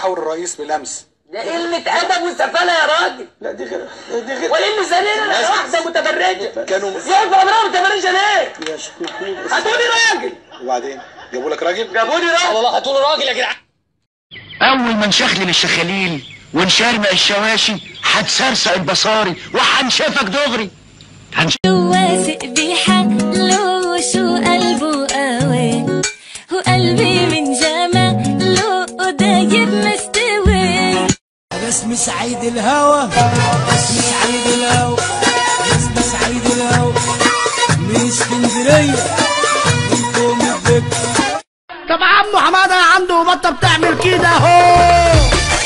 محاور الرئيس بلمس ده قلة أدب وسفالة يا راجل لا دي غير دي غير وإيه اللي زنينا واحدة متبرجة كانوا واقفة عمرها متبرجة ليه؟ يا شكوكو هاتولي راجل وبعدين جابوا لك راجل جابولي راجل والله هتقولوا راجل يا جدعان اول ما نشخلل الشخاليل ونشرمق الشواشي هتسرسق البصاري وهنشافك دغري هنش... واثق بحقله شو قلبه قوي وقلبي من جماله دايب مستوي انا اسمي سعيد الهوى اسمي سعيد الهوى اسمي سعيد الهوى من اسكندريه منكم الذكر طب عمو حماده عنده بطه بتعمل كده اهو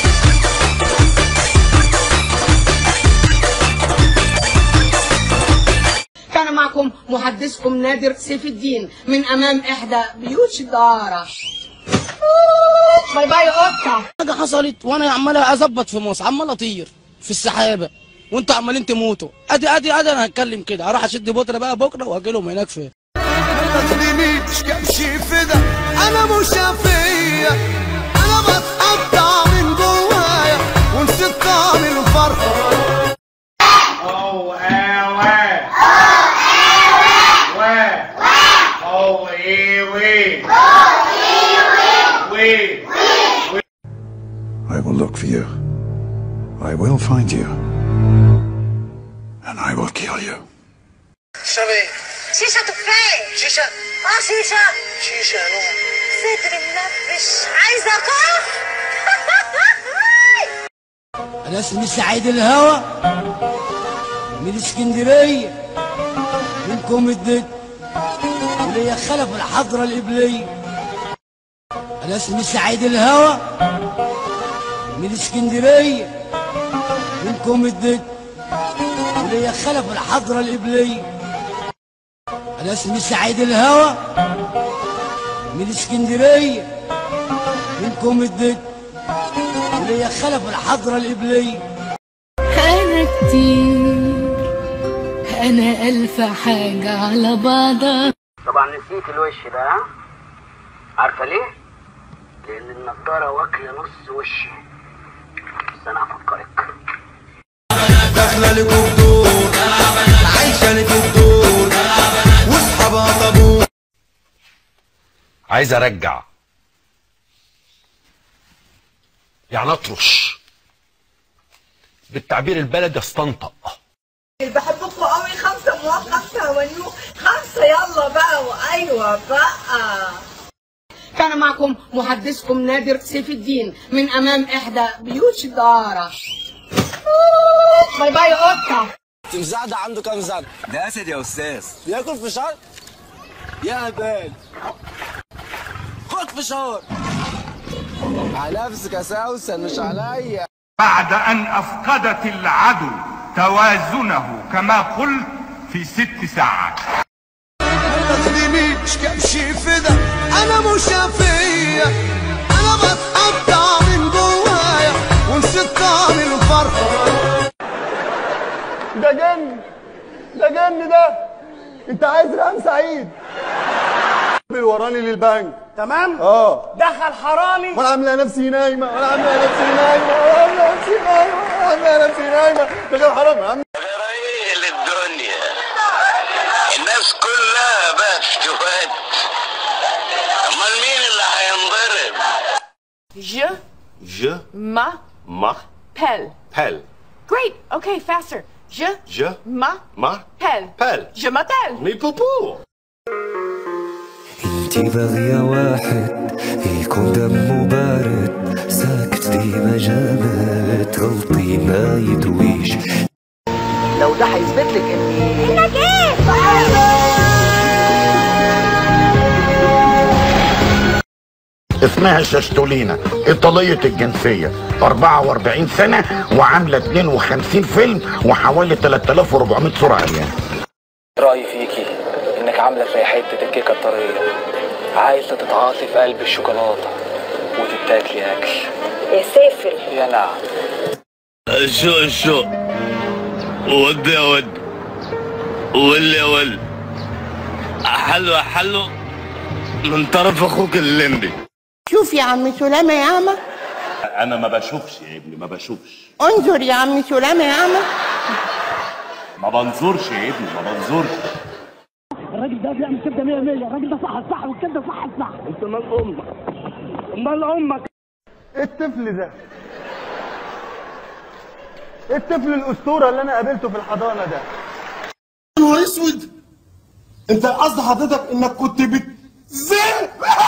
كان معكم محدثكم نادر سيف الدين من امام احدى بيوت الدارة باي باي قطة حاجه حصلت وانا عمال اظبط في مصر عمال اطير في السحابه وانتوا عمالين تموتوا ادي ادي ادي انا هتكلم كده هروح اشد بكره بقى بكره واجي لهم هناك فين تخلينيش كمشي فدا انا مش فيا انا بتقطع من جوايا ونسيت طعم الفرحه I will look for you. I will find you. And I will kill you. شيشة تفاح شيشة اه شيشة شيشة صدري منفش عايزة اقف انا اسمي سعيد الهوى من اسكندريه منكم الدك وليا خلف الحضره القبليه انا اسمي سعيد الهوى من اسكندريه منكم الدك وليا خلف الحضره القبليه انا اسمي سعيد الهوى من اسكندريه منكم الدك وليا خلف الحضره القبليه انا كتير انا الف حاجة على بعضها طبعا نسيت الوش ده ها؟ عارفة ليه؟ لأن النضارة واكلة نص وشي بس أنا هفكرك داخله لك الدور عايشه لك الدور واصحابها طابور عايز ارجع يعني اطرش بالتعبير البلدي استنطق بحبكم قوي خمسة موافقة خمسة ونيو خمسة يلا بقى وايوه بقى كان معكم محدثكم نادر سيف الدين من امام احدى بيوت الدارة باي باي قطة تمساح ده عنده كام سنه ده اسد يا استاذ بياكل فشار يا هبال خد فشار على نفسك يا سوسن مش عليا بعد أن أفقدت العدو توازنه كما قلت في ست ساعات تخلينيش كمشي فدا انا مش فيا انا بتقطع من جوايا ونسيت طعم الفرحه ده جن ده جن ده انت عايز رقم سعيد وراني للبنك تمام اه دخل حرامي وانا عامله نفسي نايمه وانا عامله نفسي نايمه وانا عامله نفسي نايمه وانا عامله نفسي نايمه ده كان حرام يا عم للدنيا الناس كلها بس واد امال مين اللي هينضرب Je Je m'appelle. m'appelle. Great. Okay, faster. Je Je m'appelle. m'appelle. Je m'appelle. مي بوبو انتي باغية واحد يكون دمه بارد ساكت ديما جامد غلطي ما يدويش لو ده هيثبت لك إني انك ايه اسمها شاشتولينا ايطالية الجنسية 44 سنة وعاملة 52 فيلم وحوالي 3400 صورة عريان رأيي فيكي إنك عاملة زي حتة الكيكة الطرية عايزة تتعاطي في قلب الشوكولاتة وتتاكلي أكل يا سافل يا نعم شو شو ود يا ود ول يا ول حلو حلو من طرف اخوك الليمبي شوف يا عم سلامة ياما انا ما بشوفش يا ابني ما بشوفش انظر يا عم سلامة يا عم ما بنظرش يا ابني ما بنظرش الراجل ده بيعمل كبده 100 100 الراجل ده صح صح والكبده صح صح انت مال امك مال امك الطفل ده الطفل الاسطوره اللي انا قابلته في الحضانه ده نهار اسود انت قصد حضرتك انك كنت بتزن